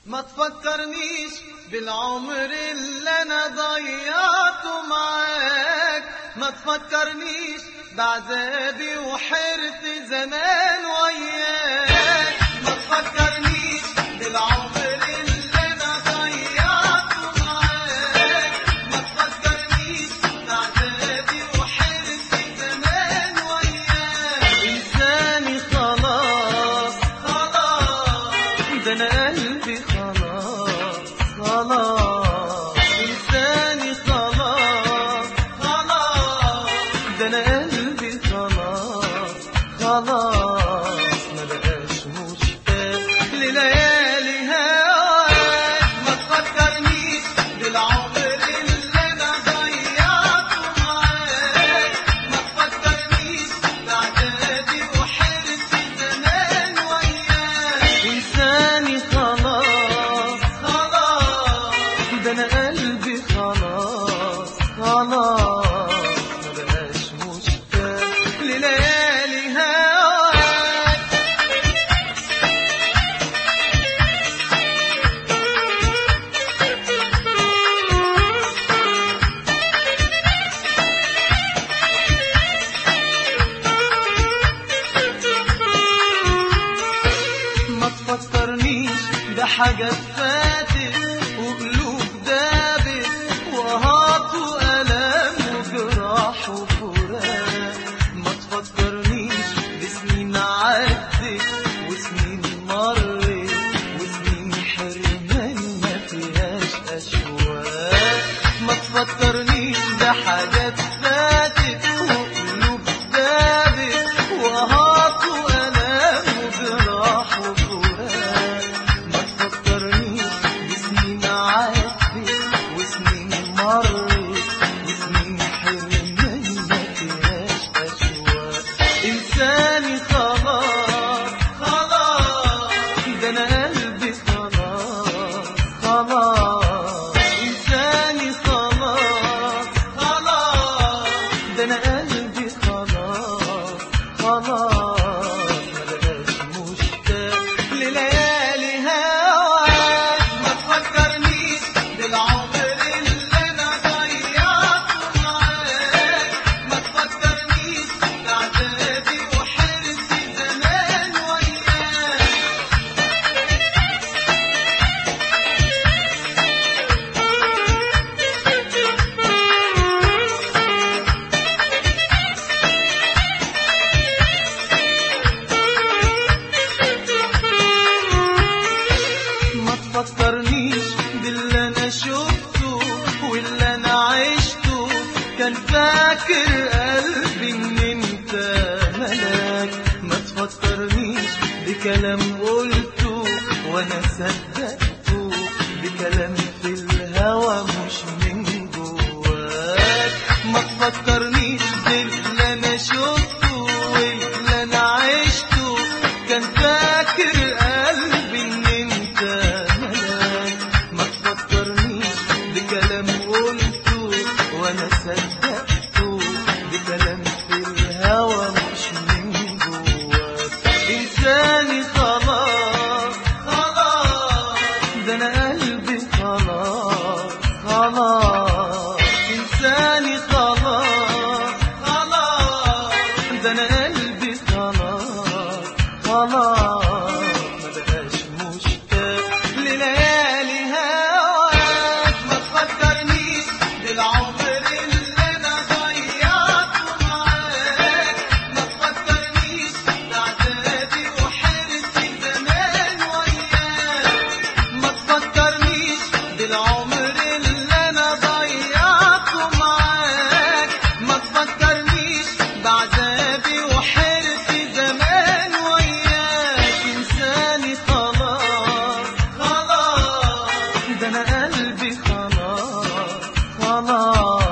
ما تفكرنيش بالعمر اللي انا ضيعته معاك ما تفكرنيش بعذابي وحرت زمان وياك ما تفكرنيش بالعمر اللي انا ضيعته معاك ما تفكرنيش بعذابي وحرت زمان وياك انساني خلاص خلاص ده انا قلبي خلاص خلاص انساني خلاص خلاص ده انا قلبي خلاص خلاص ما بقاش مشتاق لليالي هواك ما تفكرنيش بالعمر اللي انا ضيعته معاك ما تفكرنيش بعذابي وحرتي زمان وياك انساني خلاص خلاص ده انا قلبي خلاص خلاص ما بقاش مشتاق لليالي هواك ما تفكرنيش بحاجات فاتت وقلوب دابت وهات وألم وجراح وفراق ما تفكرنيش بسنين عدت وسنين مرت وسنين حرمان ما فيهاش أشواق ما تفكرنيش بحاجات فاتت وقلوب دابت وهات وألم وجراح وفراق ما تفكرنيش بسنين عدت وسنين مرت وسنين حرمان ما فيهاش أشواق إنساني خلاص خلاص ده أنا قلبي خلاص خلاص إنساني خلاص خلاص ده أنا قلبي خلاص خلاص ما بقاش مشتاق لليالي هواك ما تفكرنيش بالعمر اللي انا ضيعته معاك ما تفكرنيش بعذابي وحرتي زمان وياك ما تفكرنيش باللي انا شفته واللي انا عشته كان فاكر قلبي ان انت ملاك ما تفكرنيش بكلام قلته وانا صدقته بكلام في الهوى مش من جواك ما تفكرنيش باللي انا شفته واللي انا عشته كان فاكر قلبي ان انت ملاك ما تفكرنيش بكلام قلته وانا صدقته بكلام في الهوى مش من جواك انساني خلاص خلاص ده انا قلبي خلاص خلاص انساني خلاص خلاص ده انا قلبي خلاص خلاص ما بقاش مشتاق لليالي هواك ما تفكرنيش بالعمر اللي انا ضيعته معاك ما تفكرنيش بعذابي وحرتي زمان وياك ما تفكرنيش بالعمر اللي انا ضيعته معاك ما تفكرنيش بعذابي وحرتي زمان وياك انساني خلاص خلاص ده انا قلبي خلاص خلاص